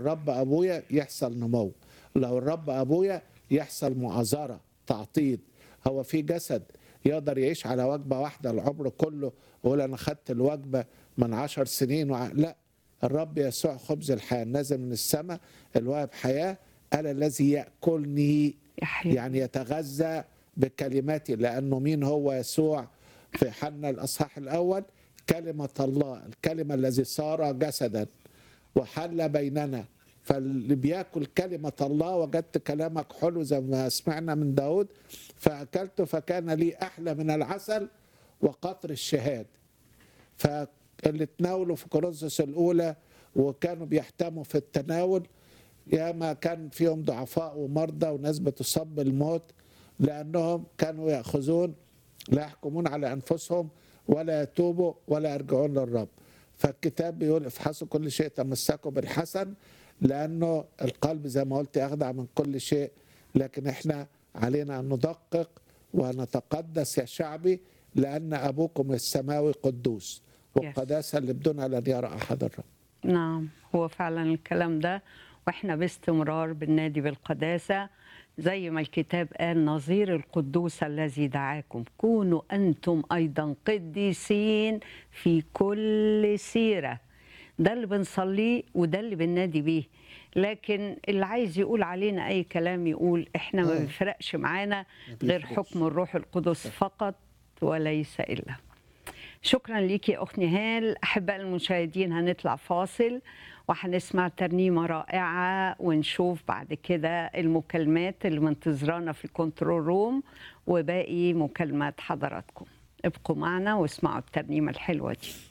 الرب ابويا يحصل نمو لو الرب ابويا يحصل مؤازره تعطيل هو في جسد يقدر يعيش على وجبه واحده العمر كله ويقول انا خدت الوجبه من عشر سنين وع... لا الرب يسوع خبز الحياه نازل من السماء الواهب حياه انا الذي ياكلني يحيى يعني يتغذى بكلماتي لانه مين هو يسوع في حنا الاصحاح الاول كلمه الله الكلمه الذي صار جسدا وحل بيننا فاللي بياكل كلمة الله وجدت كلامك حلو زي ما سمعنا من داود فأكلته فكان لي أحلى من العسل وقطر الشهاد فاللي تناولوا في كورنثوس الأولى وكانوا بيحتموا في التناول ياما كان فيهم ضعفاء ومرضى وناس بتصاب بالموت لأنهم كانوا يأخذون لا يحكمون على أنفسهم ولا يتوبوا ولا يرجعون للرب فالكتاب بيقول افحصوا كل شيء تمسكوا بالحسن لانه القلب زي ما قلت يخدع من كل شيء لكن احنا علينا ان ندقق ونتقدس يا شعبي لان ابوكم السماوي قدوس والقداسه اللي بدونها لن يرى احد الرب نعم هو فعلا الكلام ده واحنا باستمرار بالنادي بالقداسه زي ما الكتاب قال نظير القدوس الذي دعاكم كونوا انتم ايضا قديسين في كل سيره ده اللي بنصليه وده اللي بننادي بيه لكن اللي عايز يقول علينا اي كلام يقول احنا ما آه. بيفرقش معانا ما غير بيفرقش. حكم الروح القدس فقط وليس الا شكرا ليكي يا اخت نهال احباء المشاهدين هنطلع فاصل وهنسمع ترنيمه رائعه ونشوف بعد كده المكالمات اللي منتظرانا في الكنترول روم وباقي مكالمات حضراتكم ابقوا معنا واسمعوا الترنيمه الحلوه دي